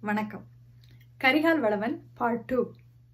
வணக்கம் Karikal Valavan part two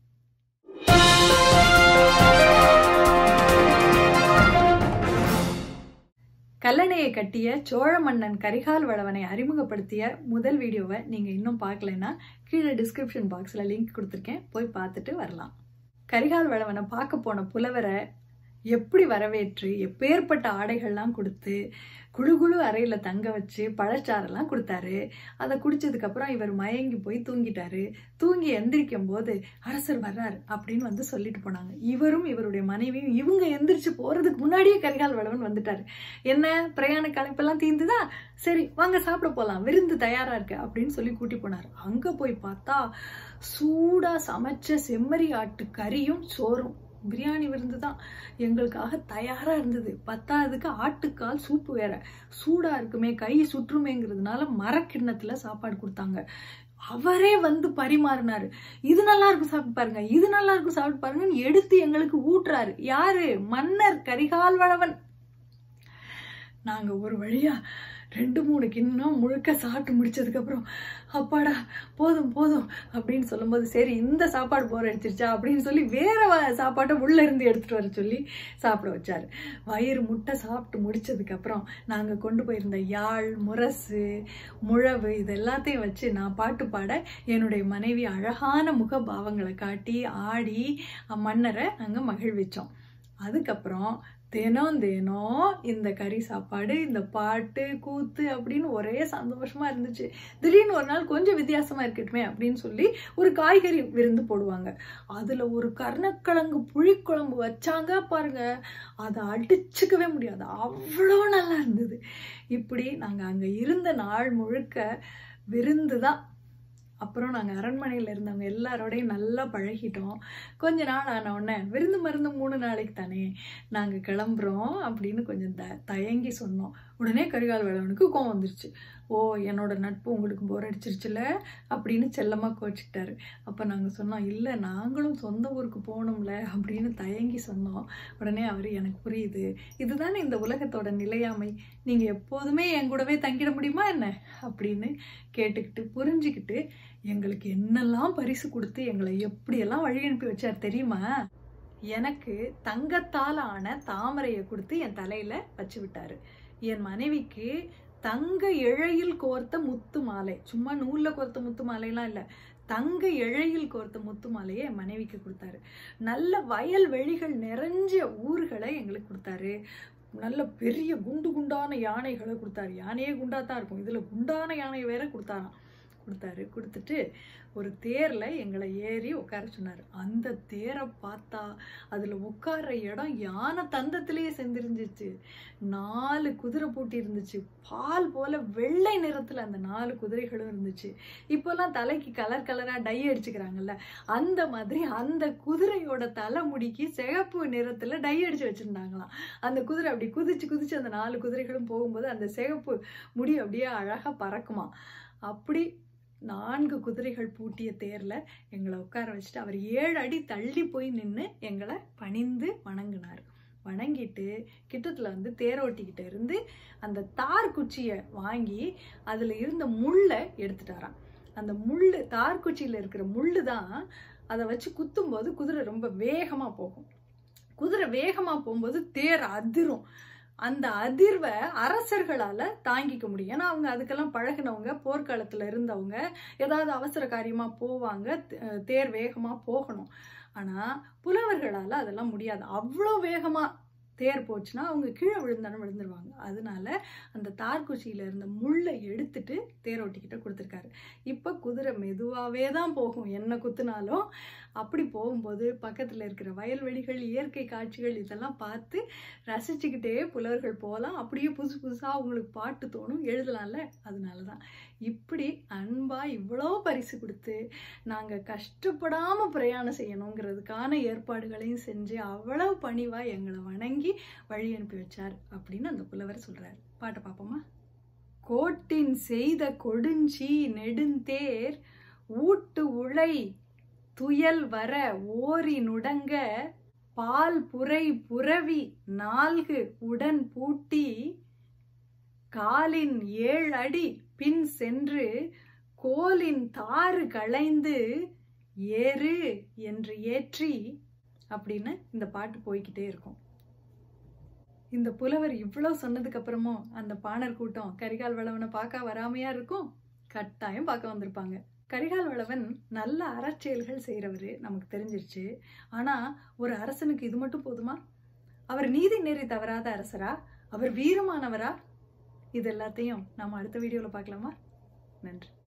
கல்லணையை கட்டிய சோழ மன்னன் கரிகால் வளவனை அறிமுகப்படுத்திய முதல் வீடியோவை நீங்கள் இன்னும் பார்க்கலைன்னா கீழே டிஸ்கிரிப்ஷன் பாக்ஸில் லிங்க் கொடுத்துருக்கேன் போய் பார்த்துட்டு வரலாம் கரிகால் வளவனை பார்க்க போன புலவரை எப்படி வரவேற்று எப்பேற்பட்ட ஆடைகள்லாம் கொடுத்து குழு குழு அறையில் தங்க வச்சு பழச்சாரெல்லாம் கொடுத்தாரு அதை குடிச்சதுக்கப்புறம் இவர் மயங்கி போய் தூங்கிட்டாரு தூங்கி எந்திரிக்கும் போது அரசர் வர்றாரு அப்படின்னு வந்து சொல்லிட்டு போனாங்க இவரும் இவருடைய மனைவியும் இவங்க எந்திரிச்சு போறதுக்கு முன்னாடியே கரிகால் வளவன் வந்துட்டாரு என்ன பிரயாண கலைப்பெல்லாம் தீர்ந்துதா சரி வாங்க சாப்பிட போலாம் விருந்து தயாரா இருக்கு அப்படின்னு சொல்லி கூட்டி போனார் அங்க போய் பார்த்தா சூடா சமைச்ச செம்மறி ஆட்டு கறியும் சோறும் பிரியாணி விருந்து தான் எங்களுக்காக தயாரா இருந்தது பத்தாவதுக்கு ஆட்டுக்கால் சூப்பு வேற சூடா இருக்குமே கை சுற்றுமேங்கிறதுனால மரக்கிண்ணத்துல சாப்பாடு கொடுத்தாங்க அவரே வந்து பரிமாறினாரு இது நல்லா இருக்கும் சாப்பிட்டு பாருங்க இது நல்லா இருக்கும் சாப்பிட்டு பாருங்கன்னு எடுத்து எங்களுக்கு ஊட்டுறாரு யாரு மன்னர் கரிகால் வளவன் நாங்க ஒரு வழியா ரெண்டு மூணு கிண்ணம் முழுக்க சாப்பிட்டு முடிச்சதுக்கு அப்புறம் அப்பாடா போதும் போதும் அப்படின்னு சொல்லும்போது சரி இந்த சாப்பாடு போற அடிச்சிருச்சா அப்படின்னு சொல்லி வேற வ- சாப்பாட்டை உள்ள இருந்து எடுத்துட்டு வர சொல்லி சாப்பிட வச்சாரு வயிறு முட்டை சாப்பிட்டு முடிச்சதுக்கு அப்புறம் நாங்க கொண்டு போயிருந்த யாழ் முரசு முழவு இது எல்லாத்தையும் வச்சு நான் பாட்டு பாட என்னுடைய மனைவி அழகான முக பாவங்களை காட்டி ஆடி மன்னரை நாங்க மகிழ்விச்சோம் அதுக்கப்புறம் தினம் தினம் இந்த கறி சாப்பாடு இந்த பாட்டு கூத்து அப்படின்னு ஒரே சந்தோஷமா இருந்துச்சு திடீர்னு ஒரு நாள் கொஞ்சம் வித்தியாசமா இருக்கட்டுமே அப்படின்னு சொல்லி ஒரு காய்கறி விருந்து போடுவாங்க அதுல ஒரு கருணக்கிழங்கு புளிக்குழம்பு வச்சாங்க பாருங்க அதை அடிச்சுக்கவே முடியாது அவ்வளோ நல்லா இருந்தது இப்படி நாங்க அங்க இருந்த நாள் முழுக்க விருந்து தான் அப்புறம் நாங்கள் அரண்மனையில் இருந்தவங்க எல்லாரோடையும் நல்லா பழகிட்டோம் கொஞ்ச நாள் ஆன உடனே விருந்து மருந்து மூணு நாளைக்கு தானே நாங்கள் கிளம்புறோம் அப்படின்னு கொஞ்சம் த தயங்கி சொன்னோம் உடனே கரிகால் வேலவனுக்கு கோவம் வந்துருச்சு ஓ என்னோட நட்பு உங்களுக்கு போர் அடிச்சிருச்சுல அப்படின்னு செல்லமாக கோச்சிக்கிட்டாரு அப்போ நாங்கள் சொன்னோம் இல்லை நாங்களும் சொந்த ஊருக்கு போகணும்ல அப்படின்னு தயங்கி சொன்னோம் உடனே அவர் எனக்கு புரியுது இதுதானே இந்த உலகத்தோட நிலையாமை நீங்கள் எப்போதுமே என் கூடவே தங்கிட முடியுமா என்ன அப்படின்னு கேட்டுக்கிட்டு புரிஞ்சுக்கிட்டு எங்களுக்கு என்னெல்லாம் பரிசு கொடுத்து எங்களை எப்படியெல்லாம் வழி அனுப்பி வச்சார் தெரியுமா எனக்கு தங்கத்தால் ஆன தாமரையை கொடுத்து என் தலையில வச்சு விட்டாரு என் மனைவிக்கு தங்க இழையில் கோர்த்த முத்து மாலை சும்மா நூல்ல கோர்த்த முத்து மாலைலாம் இல்லை தங்க இழையில் கோர்த்த முத்து மாலையை என் மனைவிக்கு கொடுத்தாரு நல்ல வயல் வெளிகள் நிறைஞ்ச ஊர்களை எங்களுக்கு கொடுத்தாரு நல்ல பெரிய குண்டு குண்டான யானைகளை கொடுத்தாரு யானையே குண்டா தான் இருக்கும் இதுல குண்டான யானை வேற கொடுத்தாராம் கொடுத்தாரு கொடுத்துட்டு ஒரு தேர்ல எங்களை ஏறி உட்கார சொன்னாரு அந்த தேரை பார்த்தா அதுல உட்கார்ற இடம் யானை தந்தத்திலேயே செஞ்சிருந்துச்சு நாலு குதிரை பூட்டி இருந்துச்சு பால் போல வெள்ளை நிறத்துல அந்த நாலு குதிரைகளும் இருந்துச்சு இப்போல்லாம் தலைக்கு கலர் கலரா டை அடிச்சுக்கிறாங்கல்ல அந்த மாதிரி அந்த குதிரையோட தலைமுடிக்கு சிகப்பு நிறத்துல டை அடிச்சு வச்சிருந்தாங்களாம் அந்த குதிரை அப்படி குதிச்சு குதிச்சு அந்த நாலு குதிரைகளும் போகும்போது அந்த சிகப்பு முடி அப்படியே அழகா பறக்குமா அப்படி நான்கு குதிரைகள் பூட்டிய தேர்ல எங்களை உட்கார வச்சுட்டு அவர் ஏழு அடி தள்ளி போய் நின்று எங்களை பணிந்து வணங்கினார் வணங்கிட்டு கிட்டத்துல வந்து தேரோட்டிக்கிட்ட இருந்து அந்த தார் குச்சியை வாங்கி அதுல இருந்த முள்ளை எடுத்துட்டாராம் அந்த முள்ளு தார் குச்சியில இருக்கிற முள்ளு தான் அதை வச்சு குத்தும்போது குதிரை ரொம்ப வேகமா போகும் குதிரை வேகமா போகும்போது தேர் அதிரும் அந்த அதிர்வை அரசர்களால தாங்கிக்க முடியும் ஏன்னா அவங்க அதுக்கெல்லாம் பழகினவங்க போர்க்காலத்துல இருந்தவங்க ஏதாவது அவசர காரியமா போவாங்க தே- தேர் வேகமா போகணும் ஆனா புலவர்களால அதெல்லாம் முடியாது அவ்வளோ வேகமா தேர் போச்சுன்னா அவங்க கீழே விழுந்தாலும் விழுந்துருவாங்க அதனால அந்த தார்குச்சியில இருந்த முள்ளை எடுத்துட்டு தேரோட்டிக்கிட்ட கொடுத்துருக்காரு இப்ப குதிரை மெதுவாவே தான் போகும் என்ன குத்துனாலும் அப்படி போகும்போது பக்கத்துல இருக்கிற வயல்வெளிகள் இயற்கை காட்சிகள் இதெல்லாம் பார்த்து ரசிச்சுக்கிட்டே புலவர்கள் போகலாம் அப்படியே புதுசு புதுசா அவங்களுக்கு பாட்டு தோணும் எழுதலாம்ல அதனால தான் இப்படி அன்பா இவ்வளோ பரிசு கொடுத்து நாங்க கஷ்டப்படாம பிரயாணம் செய்யணுங்கிறதுக்கான ஏற்பாடுகளையும் செஞ்சு அவ்வளவு பணிவா எங்களை வணங்கி வழி அனுப்பி வச்சார் அப்படின்னு அந்த புலவர் சொல்றாரு பாட்டை பார்ப்போமா கோட்டின் செய்த கொடுஞ்சி நெடுந்தேர் ஊட்டு உழை துயல் வர ஓரி நுடங்க பால் புரை புரவி நால்கு உடன் பூட்டி காலின் ஏழு அடி பின் சென்று கோலின் தாறு களைந்து ஏறு என்று ஏற்றி அப்படின்னு இந்த பாட்டு போய்கிட்டே இருக்கும் இந்த புலவர் இவ்வளோ சொன்னதுக்கு அப்புறமும் அந்த பாணர் கூட்டம் கரிகால் வளவனை பார்க்க வராமையா இருக்கும் கட்டாயம் பார்க்க வந்திருப்பாங்க கரிகால் வளவன் நல்ல அறச்செயல்கள் செய்கிறவர் நமக்கு தெரிஞ்சிருச்சு ஆனால் ஒரு அரசனுக்கு இது மட்டும் போதுமா அவர் நீதி நெறி தவறாத அரசரா அவர் வீரமானவரா இது எல்லாத்தையும் நாம் அடுத்த வீடியோவில் பார்க்கலாமா நன்றி